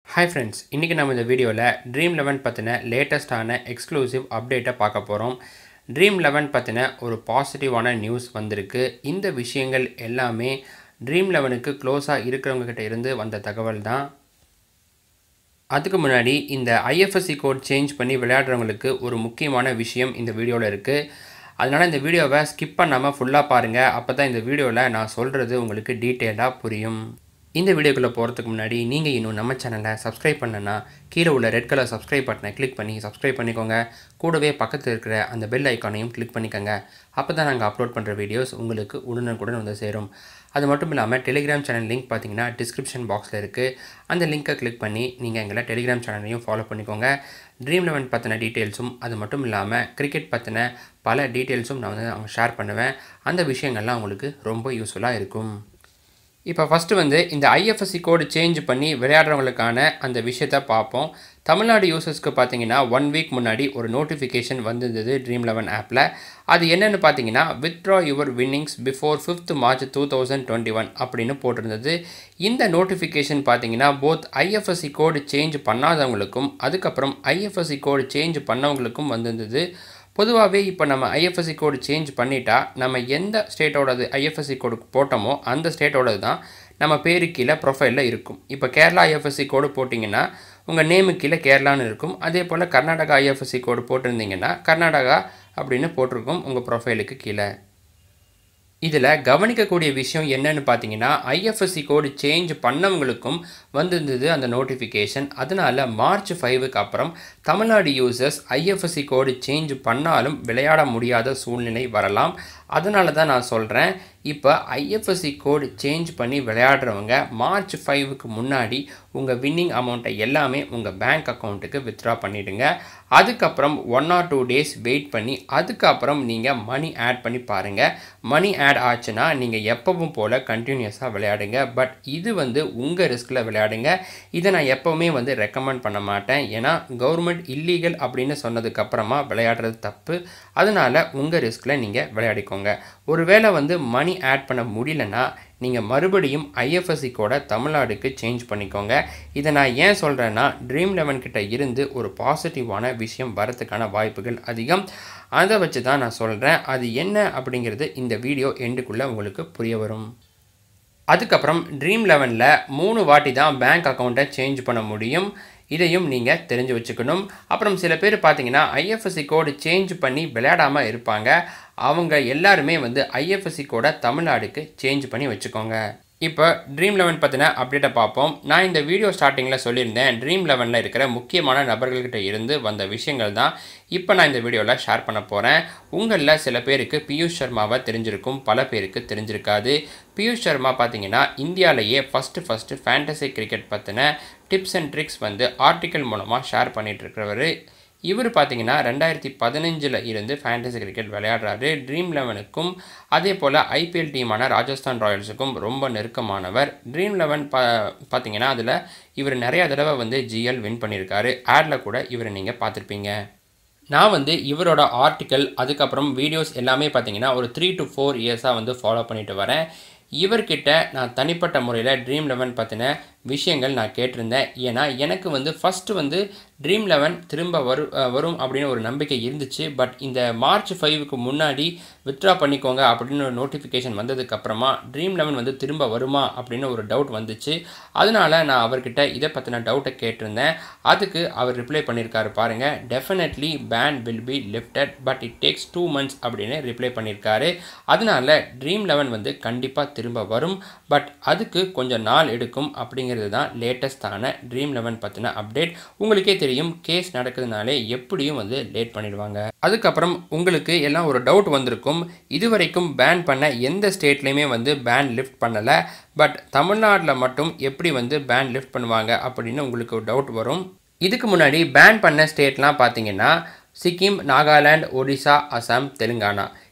hi friends இன்றைக்கி நம்ம இந்த வீடியோவில் ட்ரீம் லெவன் பற்றின லேட்டஸ்ட்டான எக்ஸ்க்ளூசிவ் அப்டேட்டை பார்க்க போகிறோம் ட்ரீம் லெவன் பற்றின ஒரு பாசிட்டிவான நியூஸ் வந்திருக்கு இந்த விஷயங்கள் எல்லாமே ட்ரீம் லெவனுக்கு க்ளோஸாக இருக்கிறவங்க கிட்ட இருந்து வந்த தகவல் தான் அதுக்கு முன்னாடி இந்த ஐஎஃப்எஸ்சி கோட் சேஞ்ச் பண்ணி விளையாடுறவங்களுக்கு ஒரு முக்கியமான விஷயம் இந்த வீடியோவில் இருக்குது அதனால் இந்த வீடியோவை ஸ்கிப் பண்ணாமல் ஃபுல்லாக பாருங்கள் அப்போ தான் இந்த வீடியோவில் நான் சொல்கிறது உங்களுக்கு டீட்டெயிலாக புரியும் இந்த வீடியோக்குள்ளே போகிறதுக்கு முன்னாடி நீங்கள் இன்னும் நம்ம சேனலை சப்ஸ்கிரைப் பண்ணனா கீழே உள்ள ரெட் கலர் சப்ஸ்கிரைப் பட்டனை கிளிக் பண்ணி சப்ஸ்கிரைப் பண்ணிக்கோங்க கூடவே பக்கத்தில் இருக்கிற அந்த பெல் ஐக்கானையும் கிளிக் பண்ணிக்கோங்க அப்போ தான் நாங்கள் அப்லோட் பண்ணுற வீடியோஸ் உங்களுக்கு உடனுக்குடன் வந்து சேரும் அது மட்டும் இல்லாமல் டெலிகிராம் சேனல் லிங்க் பார்த்தீங்கன்னா டிஸ்கிரிப்ஷன் பாக்ஸில் இருக்குது அந்த லிங்க்கை கிளிக் பண்ணி நீங்கள் எங்களை டெலிகிராம் சேனலையும் ஃபாலோ பண்ணிக்கோங்க ட்ரீம் லெவன் பற்றின டீட்டெயில்ஸும் அது மட்டும் இல்லாமல் கிரிக்கெட் பற்றின பல டீட்டெயில்ஸும் நான் வந்து அவங்க ஷேர் பண்ணுவேன் அந்த விஷயங்கள்லாம் உங்களுக்கு ரொம்ப யூஸ்ஃபுல்லாக இருக்கும் இப்போ ஃபஸ்ட்டு வந்து இந்த ஐஎஃப்எஸ்சி கோடு சேஞ்ச் பண்ணி விளையாடுறவங்களுக்கான அந்த விஷயத்த பார்ப்போம் தமிழ்நாடு யூசர்ஸ்க்கு பார்த்தீங்கன்னா ஒன் வீக் முன்னாடி ஒரு நோட்டிஃபிகேஷன் வந்திருந்தது ட்ரீம் லெவன் ஆப்பில் அது என்னென்னு பார்த்தீங்கன்னா withdraw your winnings before fifth March two thousand twenty one அப்படின்னு போட்டிருந்தது இந்த நோட்டிஃபிகேஷன் பார்த்தீங்கன்னா போத் ஐஎஃப்எஸ்சி கோடு சேஞ்ச் பண்ணாதவங்களுக்கும் அதுக்கப்புறம் ஐஎஃப்எஸ்சி கோடு சேஞ்ச் பண்ணவங்களுக்கும் வந்திருந்தது பொதுவாகவே இப்போ நம்ம ஐஎஃப்எஸ்சி கோடு சேஞ்ச் பண்ணிட்டா நம்ம எந்த ஸ்டேட்டோடது ஐஎஃப்எஸ்சி கோடு போட்டோமோ அந்த ஸ்டேட்டோடது தான் நம்ம பேரு கீழே ப்ரொஃபைலில் இருக்கும் இப்போ கேரளா ஐஎஃப்எஸ்சி கோடு போட்டிங்கன்னா உங்கள் நேமு கீழே கேரளான்னு இருக்கும் அதே போல் கர்நாடகா ஐஎஃப்எஸ்சி கோடு போட்டிருந்தீங்கன்னா கர்நாடகா அப்படின்னு போட்டிருக்கும் உங்கள் ப்ரொஃபைலுக்கு கீழே இதில் கவனிக்கக்கூடிய விஷயம் என்னன்னு பார்த்தீங்கன்னா ஐஎஃப்எஸ்சி கோடு சேஞ்ச் பண்ணவங்களுக்கும் வந்திருந்தது அந்த நோட்டிஃபிகேஷன் அதனால் மார்ச் ஃபைவுக்கு அப்புறம் Tamil Nadu users IFSC code change பண்ணாலும் விளையாட முடியாத சூழ்நிலை வரலாம் அதனால தான் நான் சொல்கிறேன் இப்போ ஐஎஃப்எஸ்சி கோடு சேஞ்ச் பண்ணி விளையாடுறவங்க மார்ச் ஃபைவுக்கு முன்னாடி உங்கள் வின்னிங் அமௌண்ட்டை எல்லாமே உங்கள் பேங்க் அக்கௌண்ட்டுக்கு வித்ட்ரா பண்ணிவிடுங்க அதுக்கப்புறம் one or two days wait பண்ணி அதுக்கப்புறம் நீங்கள் மணி ஆட் பண்ணி பாருங்கள் மணி ஆட் ஆச்சுன்னா நீங்கள் எப்பவும் போல் கண்டினியூஸாக விளையாடுங்க பட் இது வந்து உங்கள் ரிஸ்கில் விளையாடுங்க இதை நான் எப்போவுமே வந்து ரெக்கமெண்ட் பண்ண மாட்டேன் ஏன்னா கவர்மெண்ட் இல்லீகல் அப்படின்னு சொன்னதுக்கப்புறமா விளையாடுறது தப்பு அதனால் உங்கள் ரிஸ்கில் நீங்கள் விளையாடிக்கோங்க ஒருவேளை வந்து மணி ஆட் பண்ண முடியலன்னா நீங்கள் மறுபடியும் ஐஎஃப்எஸ்சி கோட தமிழ்நாடுக்கு சேஞ்ச் பண்ணிக்கோங்க இதை நான் ஏன் சொல்கிறேன்னா ட்ரீம் லெவன் கிட்ட இருந்து ஒரு பாசிட்டிவான விஷயம் வரத்துக்கான வாய்ப்புகள் அதிகம் அதை வச்சு தான் நான் சொல்கிறேன் அது என்ன அப்படிங்கிறது இந்த வீடியோ எண்டுக்குள்ளே உங்களுக்கு புரிய வரும் அதுக்கப்புறம் ட்ரீம் லெவனில் மூணு வாட்டி தான் பேங்க் அக்கௌண்ட்டை சேஞ்ச் பண்ண முடியும் இதையும் நீங்கள் தெரிஞ்சு வச்சுக்கணும் அப்புறம் சில பேர் பார்த்தீங்கன்னா ஐஎஃப்எஸ்சி கோடு சேஞ்ச் பண்ணி விளையாடாமல் இருப்பாங்க அவங்க எல்லாருமே வந்து ஐஎஃப்எஸ்சி கோடை தமிழ்நாடுக்கு சேஞ்ச் பண்ணி வச்சுக்கோங்க இப்போ ட்ரீம் லெவன் பற்றின அப்டேட்டை பார்ப்போம் நான் இந்த வீடியோ ஸ்டார்டிங்கில் சொல்லியிருந்தேன் ட்ரீம் லெவனில் இருக்கிற முக்கியமான நபர்கள்கிட்ட இருந்து வந்த விஷயங்கள் தான் இப்போ நான் இந்த வீடியோவில் ஷேர் பண்ண போகிறேன் உங்களில் சில பேருக்கு பியூஷ் சர்மாவை தெரிஞ்சிருக்கும் பல பேருக்கு தெரிஞ்சிருக்காது பியூஷ் சர்மா பார்த்தீங்கன்னா இந்தியாவிலேயே ஃபஸ்ட்டு ஃபஸ்ட்டு ஃபேண்டசி கிரிக்கெட் பற்றின டிப்ஸ் அண்ட் ட்ரிக்ஸ் வந்து ஆர்டிக்கல் மூலமாக ஷேர் பண்ணிகிட்ருக்கிறவர் இவர் பார்த்தீங்கன்னா ரெண்டாயிரத்தி பதினஞ்சில் இருந்து ஃபேண்டசி கிரிக்கெட் விளையாடுறாரு ட்ரீம் லெவனுக்கும் அதே போல் ஐபிஎல் டீமான ராஜஸ்தான் ராயல்ஸுக்கும் ரொம்ப நெருக்கமானவர் ட்ரீம் லெவன் பா பார்த்தீங்கன்னா அதில் இவர் நிறையா தடவை வந்து ஜிஎல் வின் பண்ணியிருக்காரு ஆடில் கூட இவரை நீங்கள் பார்த்துருப்பீங்க நான் வந்து இவரோட ஆர்டிக்கல் அதுக்கப்புறம் வீடியோஸ் எல்லாமே பார்த்தீங்கன்னா ஒரு த்ரீ டு ஃபோர் இயர்ஸாக வந்து ஃபாலோ பண்ணிட்டு வரேன் இவர்கிட்ட நான் தனிப்பட்ட முறையில் ட்ரீம் லெவன் பற்றின விஷயங்கள் நான் கேட்டிருந்தேன் ஏன்னா எனக்கு வந்து ஃபஸ்ட்டு வந்து ட்ரீம் லெவன் திரும்ப வரு வரும் அப்படின்னு ஒரு நம்பிக்கை இருந்துச்சு பட் இந்த மார்ச் ஃபைவுக்கு முன்னாடி வித்ட்ரா பண்ணிக்கோங்க அப்படின்னு ஒரு நோட்டிஃபிகேஷன் வந்ததுக்கப்புறமா ட்ரீம் லெவன் வந்து திரும்ப வருமா அப்படின்னு ஒரு டவுட் வந்துச்சு அதனால் நான் அவர்கிட்ட இதை பற்றின டவுட்டை கேட்டிருந்தேன் அதுக்கு அவர் ரிப்ளை பண்ணியிருக்காரு பாருங்கள் definitely ban will be lifted but it takes two months அப்படின்னு ரிப்ளை பண்ணியிருக்காரு அதனால் ட்ரீம் லெவன் வந்து கண்டிப்பாக திரும்ப வரும் பட் அதுக்கு கொஞ்சம் நாள் எடுக்கும் அப்படிங்கிறது தான் லேட்டஸ்டான ட்ரீம் லெவன் பற்றின அப்டேட் உங்களுக்கே தெரியும் கேஸ் நடக்குதுனாலே எப்படியும் வந்து லேட் பண்ணிடுவாங்க அதுக்கப்புறம் உங்களுக்கு எல்லாம் ஒரு டவுட் வந்திருக்கும் இதுவரைக்கும் பேன் பண்ண எந்த ஸ்டேட்லேயுமே வந்து பேன் லிஃப்ட் பண்ணலை பட் தமிழ்நாட்டில் மட்டும் எப்படி வந்து பேன் லிஃப்ட் பண்ணுவாங்க அப்படின்னு உங்களுக்கு ஒரு டவுட் வரும் இதுக்கு முன்னாடி பேன் பண்ண ஸ்டேட்லாம் பார்த்தீங்கன்னா சிக்கிம் நாகாலாந்து ஒடிசா அசாம் தெலுங்கானா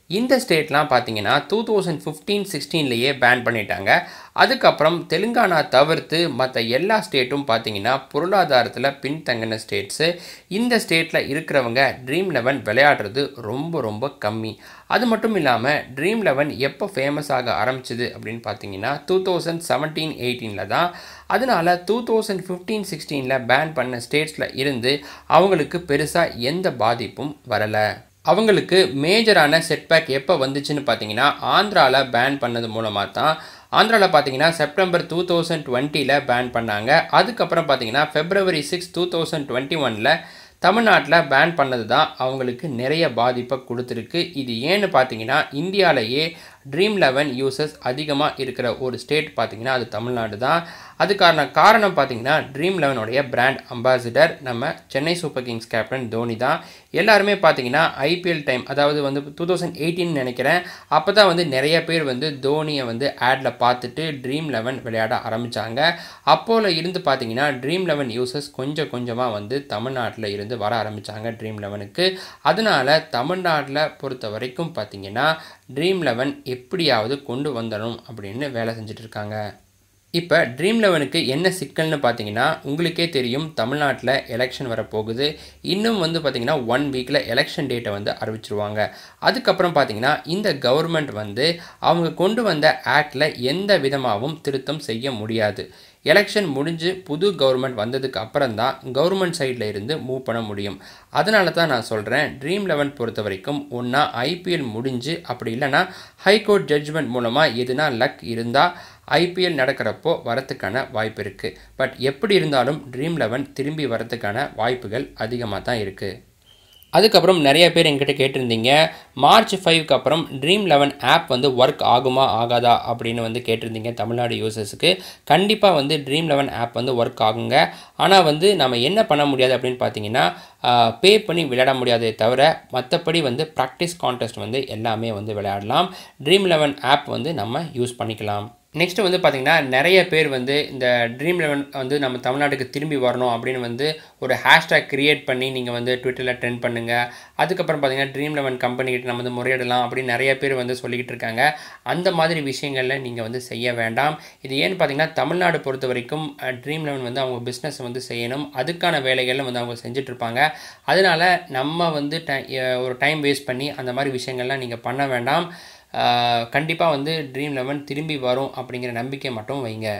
இந்த ஸ்டேட்லாம் பார்த்தீங்கன்னா டூ தௌசண்ட் ஃபிஃப்டீன் சிக்ஸ்டீன்லேயே பேன் பண்ணிட்டாங்க அதுக்கப்புறம் தெலுங்கானா தவிர்த்து மற்ற எல்லா ஸ்டேட்டும் பார்த்தீங்கன்னா பொருளாதாரத்தில் பின்தங்கின ஸ்டேட்ஸு இந்த ஸ்டேட்டில் இருக்கிறவங்க ட்ரீம் லெவன் விளையாடுறது ரொம்ப ரொம்ப கம்மி அது மட்டும் இல்லாமல் ட்ரீம் லெவன் எப்போ ஃபேமஸ் ஆக ஆரம்பிச்சது அப்படின்னு பார்த்தீங்கன்னா டூ தௌசண்ட் செவன்டீன் எயிட்டீனில் தான் அதனால் டூ தௌசண்ட் ஃபிஃப்டீன் சிக்ஸ்டீனில் பேன் பண்ண ஸ்டேட்ஸில் இருந்து அவங்களுக்கு பெருசாக எந்த பாதிப்பும் வரலை அவங்களுக்கு மேஜரான செட்பேக் எப்போ வந்துச்சுன்னு பார்த்தீங்கன்னா ஆந்திராவில் பேன் பண்ணது மூலமாக தான் ஆந்திராவில் பார்த்தீங்கன்னா செப்டம்பர் டூ தௌசண்ட் டுவெண்ட்டியில் பேன் பண்ணாங்க அதுக்கப்புறம் பார்த்தீங்கன்னா February six two thousand twenty ஒனில் தமிழ்நாட்டில் பேன் பண்ணது தான் அவங்களுக்கு நிறைய பாதிப்பை கொடுத்துருக்கு இது ஏன்னு பார்த்தீங்கன்னா இந்தியாவிலேயே ட்ரீம் லெவன் யூசர்ஸ் அதிகமாக இருக்கிற ஒரு ஸ்டேட் பார்த்தீங்கன்னா அது தமிழ்நாடு தான் அதுக்கான காரணம் பார்த்தீங்கன்னா ட்ரீம் லெவனுடைய பிராண்ட் அம்பாசிடர் நம்ம Chennai Super Kings captain Dhoni தான் எல்லாருமே பார்த்தீங்கன்னா ஐபிஎல் டைம் அதாவது வந்து டூ தௌசண்ட் எயிட்டீன் நினைக்கிறேன் அப்போ தான் வந்து நிறைய பேர் வந்து தோனியை வந்து ஆடில் பார்த்துட்டு ட்ரீம் லெவன் விளையாட ஆரம்பித்தாங்க அப்போல இருந்து பார்த்தீங்கன்னா ட்ரீம் லெவன் யூசர்ஸ் கொஞ்சம் கொஞ்சமாக வந்து தமிழ்நாட்டில் இருந்து வர ஆரம்பித்தாங்க ட்ரீம் லெவனுக்கு அதனால் தமிழ்நாட்டில் பொறுத்த வரைக்கும் பார்த்தீங்கன்னா ட்ரீம் லெவன் எப்படியாவது கொண்டு வந்துடணும் அப்படின்னு வேலை செஞ்சுட்டு இருக்காங்க இப்போ ட்ரீம் லெவனுக்கு என்ன சிக்கல்னு பார்த்தீங்கன்னா உங்களுக்கே தெரியும் தமிழ்நாட்டில் எலெக்ஷன் வரப்போகுது இன்னும் வந்து பார்த்தீங்கன்னா ஒன் வீக்கில் எலெக்ஷன் டேட்டை வந்து அறிவிச்சிருவாங்க அதுக்கப்புறம் பார்த்தீங்கன்னா இந்த கவர்மெண்ட் வந்து அவங்க கொண்டு வந்த ஆக்டில் எந்த விதமாகவும் திருத்தம் செய்ய முடியாது எலெக்ஷன் முடிஞ்சு புது கவர்மெண்ட் வந்ததுக்கு அப்புறம் தான் கவர்மெண்ட் சைடில் இருந்து மூவ் பண்ண முடியும் அதனால தான் நான் சொல்கிறேன் ட்ரீம் லெவன் பொறுத்த வரைக்கும் ஒன்றா ஐபிஎல் முடிஞ்சு அப்படி இல்லைன்னா ஹைகோர்ட் ஜட்ஜ்மெண்ட் மூலமாக எதுனா லக் இருந்தால் ஐபிஎல் நடக்கிறப்போ வரத்துக்கான வாய்ப்பு இருக்குது பட் எப்படி இருந்தாலும் ட்ரீம் லெவன் திரும்பி வரத்துக்கான வாய்ப்புகள் அதிகமாக தான் இருக்குது அதுக்கப்புறம் நிறைய பேர் என்கிட்ட கேட்டிருந்தீங்க மார்ச் ஃபைவ்க்கு அப்புறம் ட்ரீம் லெவன் ஆப் வந்து ஒர்க் ஆகுமா ஆகாதா அப்படின்னு வந்து கேட்டிருந்தீங்க தமிழ்நாடு யூசர்ஸுக்கு கண்டிப்பாக வந்து ட்ரீம் லெவன் ஆப் வந்து ஒர்க் ஆகுங்க ஆனால் வந்து நம்ம என்ன பண்ண முடியாது அப்படின்னு பார்த்தீங்கன்னா பே பண்ணி விளையாட முடியாதே தவிர மற்றபடி வந்து ப்ராக்டிஸ் கான்டெஸ்ட் வந்து எல்லாமே வந்து விளையாடலாம் ட்ரீம் லெவன் ஆப் வந்து நம்ம யூஸ் பண்ணிக்கலாம் நெக்ஸ்ட்டு வந்து பார்த்திங்கன்னா நிறைய பேர் வந்து இந்த ட்ரீம் லெவன் வந்து நம்ம தமிழ்நாட்டுக்கு திரும்பி வரணும் அப்படின்னு வந்து ஒரு ஹேஷ்டேக் க்ரியேட் பண்ணி நீங்கள் வந்து ட்விட்டரில் ட்ரெண்ட் பண்ணுங்கள் அதுக்கப்புறம் பார்த்தீங்கன்னா ட்ரீம் லெவன் கம்பெனிக்கிட்ட நம்ம வந்து முறையிடலாம் அப்படின்னு நிறைய பேர் வந்து சொல்லிக்கிட்டு இருக்காங்க அந்த மாதிரி விஷயங்களில் நீங்கள் வந்து செய்ய வேண்டாம் இது ஏன்னு பார்த்தீங்கன்னா தமிழ்நாடு பொறுத்த வரைக்கும் ட்ரீம் லெவன் வந்து அவங்க பிஸ்னஸ் வந்து செய்யணும் அதுக்கான வேலைகளும் வந்து அவங்க செஞ்சிட்ருப்பாங்க அதனால் நம்ம வந்து டை ஒரு டைம் வேஸ்ட் பண்ணி அந்த மாதிரி விஷயங்கள்லாம் நீங்கள் பண்ண வேண்டாம் கண்டிப்பாக வந்து ட்ரீம் லெவன் திரும்பி வரும் அப்படிங்கிற நம்பிக்கை மட்டும் வைங்க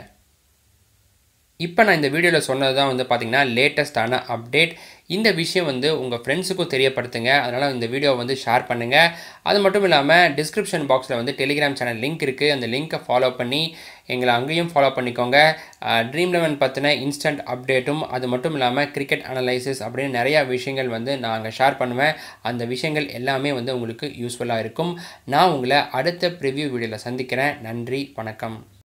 இப்போ நான் இந்த வீடியோவில் சொன்னது தான் வந்து பார்த்திங்கன்னா லேட்டஸ்டான அப்டேட் இந்த விஷயம் வந்து உங்கள் ஃப்ரெண்ட்ஸுக்கும் தெரியப்படுத்துங்க அதனால் இந்த வீடியோவை வந்து ஷேர் பண்ணுங்கள் அது மட்டும் இல்லாமல் டிஸ்கிரிப்ஷன் பாக்ஸில் வந்து டெலிகிராம் சேனல் லிங்க் இருக்குது அந்த லிங்க்கை ஃபாலோ பண்ணி எங்களை அங்கேயும் ஃபாலோ பண்ணிக்கோங்க ட்ரீம் லெவன் பற்றின இன்ஸ்டன்ட் அப்டேட்டும் அது மட்டும் இல்லாமல் கிரிக்கெட் அனலைசிஸ் அப்படின்னு நிறையா விஷயங்கள் வந்து நான் அங்கே ஷேர் பண்ணுவேன் அந்த விஷயங்கள் எல்லாமே வந்து உங்களுக்கு யூஸ்ஃபுல்லாக இருக்கும் நான் உங்களை அடுத்த ப்ரிவ்யூ வீடியோவில் சந்திக்கிறேன் நன்றி வணக்கம்